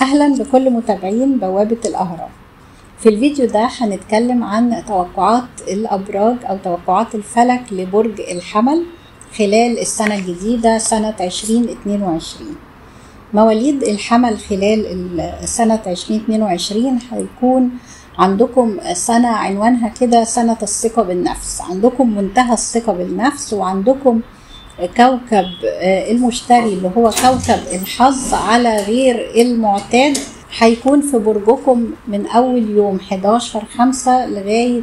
أهلا بكل متابعين بوابة الأهرام في الفيديو ده هنتكلم عن توقعات الأبراج أو توقعات الفلك لبرج الحمل خلال السنة الجديدة سنة 2022 مواليد الحمل خلال سنة 2022 هيكون عندكم سنة عنوانها كده سنة الثقة بالنفس عندكم منتهى الثقة بالنفس وعندكم كوكب المشتري اللي هو كوكب الحظ على غير المعتاد هيكون في برجكم من أول يوم 11 خمسة لغاية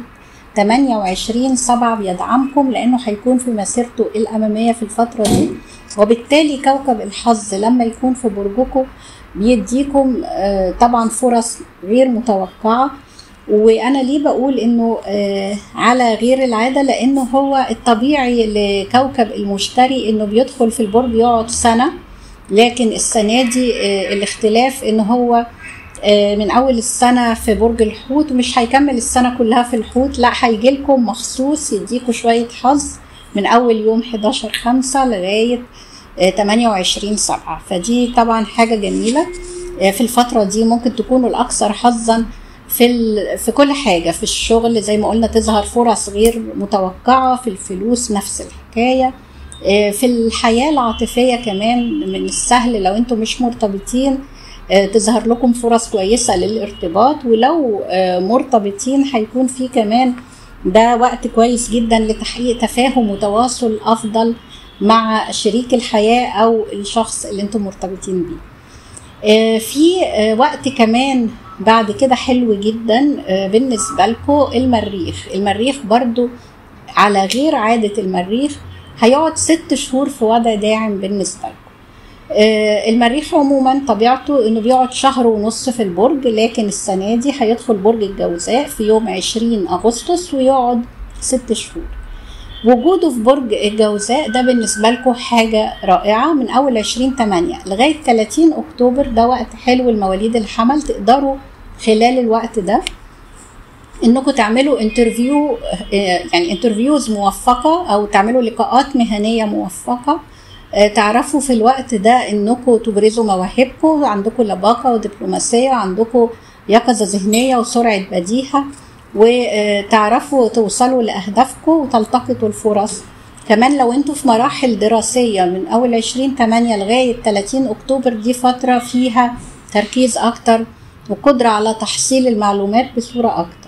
28 سبعة بيدعمكم لأنه هيكون في مسيرته الأمامية في الفترة دي وبالتالي كوكب الحظ لما يكون في برجكم بيديكم طبعا فرص غير متوقعة وانا ليه بقول انه آه على غير العاده لانه هو الطبيعي لكوكب المشتري انه بيدخل في البرج يقعد سنه لكن السنه دي آه الاختلاف ان هو آه من اول السنه في برج الحوت ومش هيكمل السنه كلها في الحوت لا هيجي لكم مخصوص يديكوا شويه حظ من اول يوم 11 5 لغايه 28 7 فدي طبعا حاجه جميله في الفتره دي ممكن تكونوا الاكثر حظا في في كل حاجه في الشغل زي ما قلنا تظهر فرص غير متوقعه في الفلوس نفس الحكايه في الحياه العاطفيه كمان من السهل لو انتم مش مرتبطين تظهر لكم فرص كويسه للارتباط ولو مرتبطين هيكون في كمان ده وقت كويس جدا لتحقيق تفاهم وتواصل افضل مع شريك الحياه او الشخص اللي انتم مرتبطين بيه في وقت كمان بعد كده حلو جدا بالنسبة لكم المريخ المريخ برضو على غير عادة المريخ هيقعد ست شهور في وضع داعم بالنسبة لكم المريخ عموما طبيعته انه بيقعد شهر ونص في البرج لكن السنة دي هيدخل برج الجوزاء في يوم 20 اغسطس ويقعد ست شهور وجوده في برج الجوزاء ده بالنسبة لكم حاجة رائعة من أول 20 8 لغاية 30 أكتوبر ده وقت حلو لمواليد الحمل تقدروا خلال الوقت ده انكم تعملوا انترفيو يعني انترفيوز موفقة او تعملوا لقاءات مهنية موفقة تعرفوا في الوقت ده انكم تبرزوا مواهبكم عندكم لباقة ودبلوماسية عندكم يقظة ذهنية وسرعة بديهة وتعرفوا توصلوا لأهدافكم وتلتقطوا الفرص كمان لو انتوا في مراحل دراسية من أول 20 8 لغاية 30 أكتوبر دي فترة فيها تركيز أكتر وقدرة على تحصيل المعلومات بصورة أكتر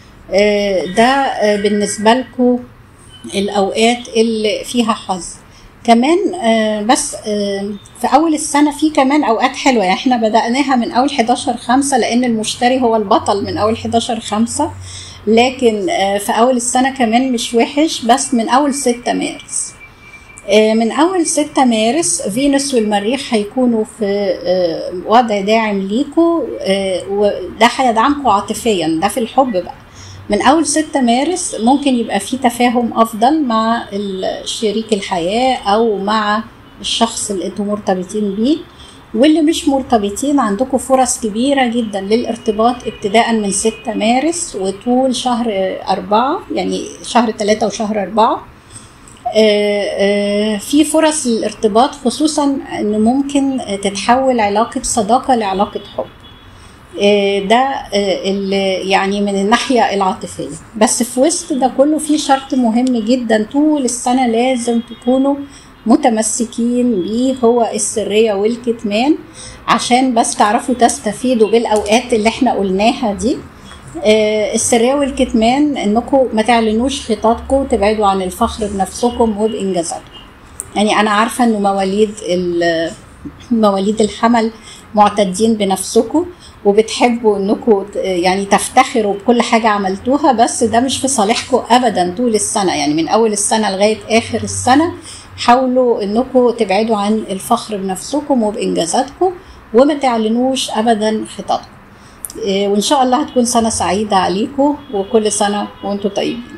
ده بالنسبة لكم الأوقات اللي فيها حظ كمان بس في اول السنه في كمان اوقات حلوه يعني احنا بداناها من اول 11 5 لان المشتري هو البطل من اول 11 5 لكن في اول السنه كمان مش وحش بس من اول 6 مارس من اول 6 مارس فينوس والمريخ هيكونوا في وضع داعم ليكوا وده هيدعمكم عاطفيا ده في الحب بقى من اول 6 مارس ممكن يبقى في تفاهم افضل مع شريك الحياه او مع الشخص اللي انتم مرتبطين بيه واللي مش مرتبطين عندكم فرص كبيره جدا للارتباط ابتداء من 6 مارس وطول شهر أربعة يعني شهر ثلاثة وشهر أربعة في فرص للارتباط خصوصا ان ممكن تتحول علاقه صداقه لعلاقه حب ده اللي يعني من الناحية العاطفية بس في وسط ده كله في شرط مهم جدا طول السنة لازم تكونوا متمسكين بيه هو السرية والكتمان عشان بس تعرفوا تستفيدوا بالأوقات اللي احنا قلناها دي السرية والكتمان انكم ما تعلنوش خططكم تبعدوا عن الفخر بنفسكم وبإنجازاتكم يعني أنا عارفة إنه مواليد مواليد الحمل معتدين بنفسكم وبتحبوا انكم يعني تفتخروا بكل حاجه عملتوها بس ده مش في صالحكم ابدا طول السنه يعني من اول السنه لغايه اخر السنه حاولوا انكم تبعدوا عن الفخر بنفسكم وبانجازاتكم وما تعلنوش ابدا خططكم وان شاء الله هتكون سنه سعيده عليكم وكل سنه وانتم طيبين